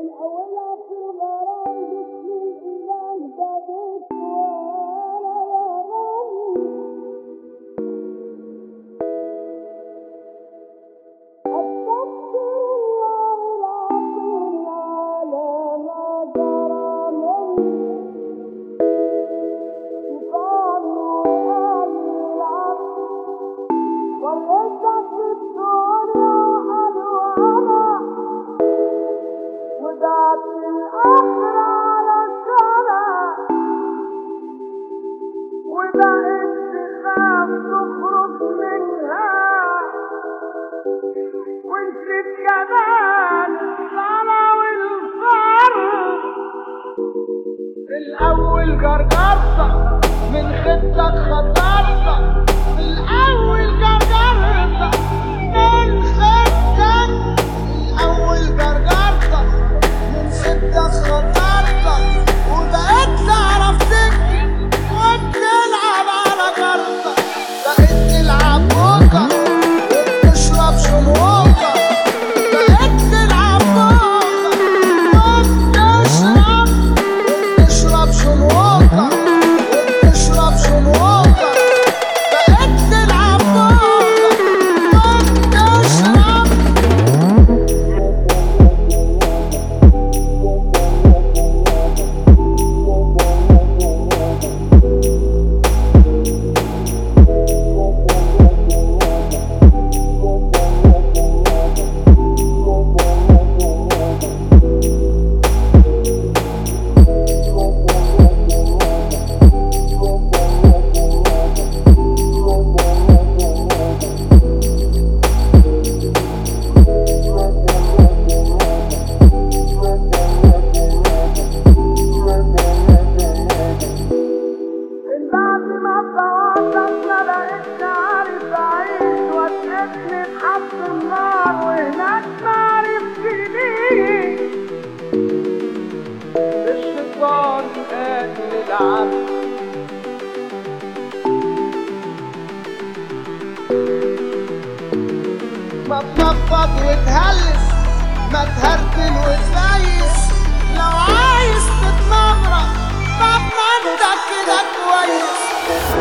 الأولى في الغرام باسم الإله بدت وأنا بغني أستغفر الله العظيم على ما جرى مني شيطان وقال العبد وريتك الدنيا وحلوانها ودعت الآخرة على الشرع وبقيت تخاف تخرج منها ونسيت كمان الصلاة والفرض الأول جرجرتك من خدك خطرتك الأول جرجرتك من خدك الأول جرجرتك من خدك خطرتك وبقيت تعرف تجري وبتلعب على جرتك بقيت تلعب بوكر وبتشرب شموكر بقيت تلعب بوكر وبتشرب وبتشرب شموكر وبتشرب شموكر بقيت تلعب بوكر وبتشرب من بعد ما اتطورت ما بقتش عارف اعيش وديتني تحت النار وهناك ما عرفتش ليه الشيطان قال للعبد ما تنفض وتهلس ما تهرتل وتليس لو عايز تتنمرق طب ما انت كده كويس